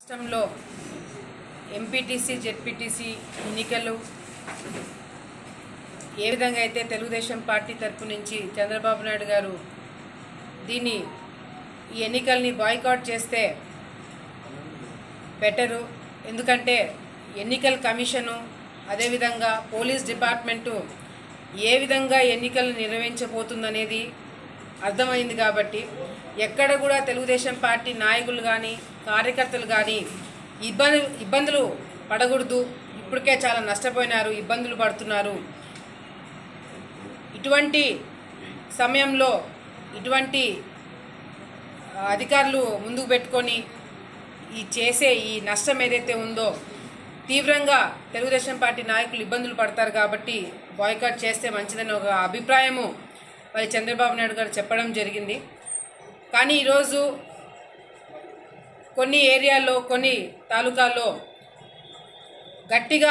రాష్ట్రంలో MPTC ZPTC ఎన్నికలు ఏ విధంగా అయితే తెలుగుదేశం పార్టీ తరపు నుంచి చంద్రబాబు నాయుడు గారు దీన్ని ఈ ఎన్నికల్ని బాయ్కాట్ చేస్తే బెటరు ఎందుకంటే ఎన్నికల కమిషను అదేవిధంగా పోలీస్ డిపార్ట్మెంటు ఏ విధంగా ఎన్నికలు నిర్వహించబోతుందనేది అర్థమైంది కాబట్టి ఎక్కడ కూడా తెలుగుదేశం పార్టీ నాయకులు కానీ కార్యకర్తలు కానీ ఇబ్బంది ఇబ్బందులు పడకూడదు ఇప్పటికే చాలా నష్టపోయినారు ఇబ్బందులు పడుతున్నారు ఇటువంటి సమయంలో ఇటువంటి ఆ, అధికారులు ముందుకు పెట్టుకొని ఈ చేసే ఈ నష్టం ఏదైతే ఉందో తీవ్రంగా తెలుగుదేశం పార్టీ నాయకులు ఇబ్బందులు పడతారు కాబట్టి బాయ్కాట్ చేస్తే మంచిదని ఒక అభిప్రాయము మరి చంద్రబాబు నాయుడు గారు చెప్పడం జరిగింది కానీ ఈరోజు కొన్ని ఏరియాల్లో కొన్ని తాలూకాల్లో గట్టిగా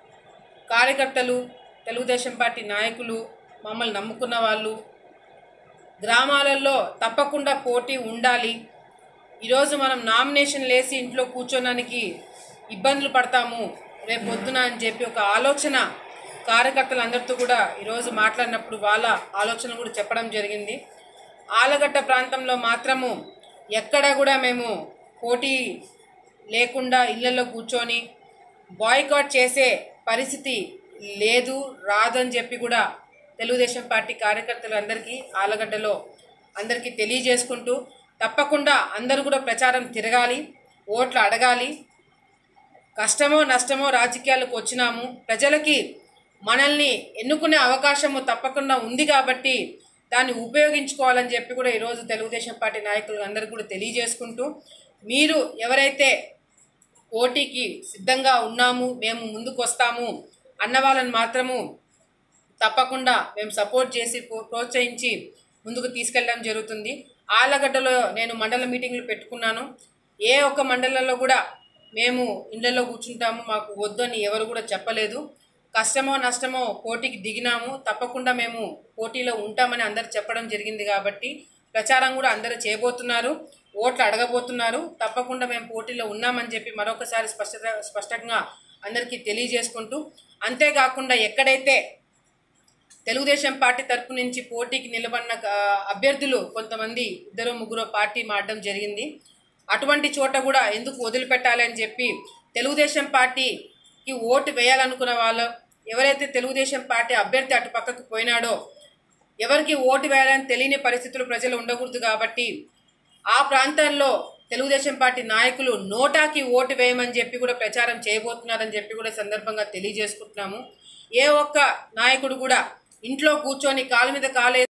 కార్యకర్తలు తెలుగుదేశం పార్టీ నాయకులు మమ్మల్ని నమ్ముకున్న వాళ్ళు గ్రామాలలో తప్పకుండా పోటీ ఉండాలి ఈరోజు మనం నామినేషన్ లేసి ఇంట్లో కూర్చోడానికి ఇబ్బందులు పడతాము రేపు పొద్దున అని చెప్పి ఒక ఆలోచన కార్యకర్తలందరితో కూడా ఈరోజు మాట్లాడినప్పుడు వాళ్ళ ఆలోచన కూడా చెప్పడం జరిగింది ఆలగడ్డ ప్రాంతంలో మాత్రము ఎక్కడ కూడా మేము పోటీ లేకుండా ఇళ్లలో కూర్చొని బాయ్కాట్ చేసే పరిస్థితి లేదు రాదు అని చెప్పి కూడా తెలుగుదేశం పార్టీ కార్యకర్తలందరికీ ఆలగడ్డలో అందరికీ తెలియజేసుకుంటూ తప్పకుండా అందరూ కూడా ప్రచారం తిరగాలి ఓట్లు అడగాలి కష్టమో నష్టమో రాజకీయాలకు వచ్చినాము ప్రజలకి మనల్ని ఎన్నుకునే అవకాశము తప్పకుండా ఉంది కాబట్టి దాన్ని ఉపయోగించుకోవాలని చెప్పి కూడా ఈరోజు తెలుగుదేశం పార్టీ నాయకులు అందరికీ కూడా తెలియజేసుకుంటూ మీరు ఎవరైతే పోటీకి సిద్ధంగా ఉన్నాము మేము ముందుకు వస్తాము అన్న వాళ్ళని మాత్రము తప్పకుండా మేము సపోర్ట్ చేసి ప్రో- ప్రోత్సహించి ముందుకు తీసుకెళ్ళడం జరుగుతుంది ఆలగడ్డలో నేను మండల మీటింగ్లు పెట్టుకున్నాను ఏ ఒక్క మండలంలో కూడా మేము ఇళ్లలో కూర్చుంటాము మాకు వద్దని ఎవరు కూడా చెప్పలేదు కష్టమో నష్టమో పోటీకి దిగినాము తప్పకుండా మేము పోటీలో ఉంటామని అందరు చెప్పడం జరిగింది కాబట్టి ప్రచారం కూడా అందరూ చేయబోతున్నారు ఓట్లు అడగబోతున్నారు తప్పకుండా మేము పోటీలో ఉన్నామని చెప్పి మరొకసారి స్పష్టత స్పష్టంగా అందరికీ తెలియజేసుకుంటూ అంతేకాకుండా ఎక్కడైతే తెలుగుదేశం పార్టీ తరపు నుంచి పోటీకి నిలబడిన ఆ, అభ్యర్థులు కొంతమంది ఇద్దరు ముగ్గురు పార్టీ మారడం జరిగింది అటువంటి చోట కూడా ఎందుకు వదిలిపెట్టాలి అని చెప్పి తెలుగుదేశం పార్టీకి ఓటు వేయాలనుకున్న వాళ్ళు ఎవరైతే తెలుగుదేశం పార్టీ అభ్యర్థి అటు పక్కకు పోయినాడో ఎవరికి ఓటు వేయాలని తెలియని పరిస్థితులు ప్రజలు ఉండకూడదు కాబట్టి ఆ ప్రాంతాల్లో తెలుగుదేశం పార్టీ నాయకులు నోటాకి ఓటు వేయమని చెప్పి కూడా ప్రచారం చేయబోతున్నారని చెప్పి కూడా ఈ సందర్భంగా తెలియజేసుకుంటున్నాము ఏ ఒక్క నాయకుడు కూడా ఇంట్లో కూర్చొని కాలు మీద కాలే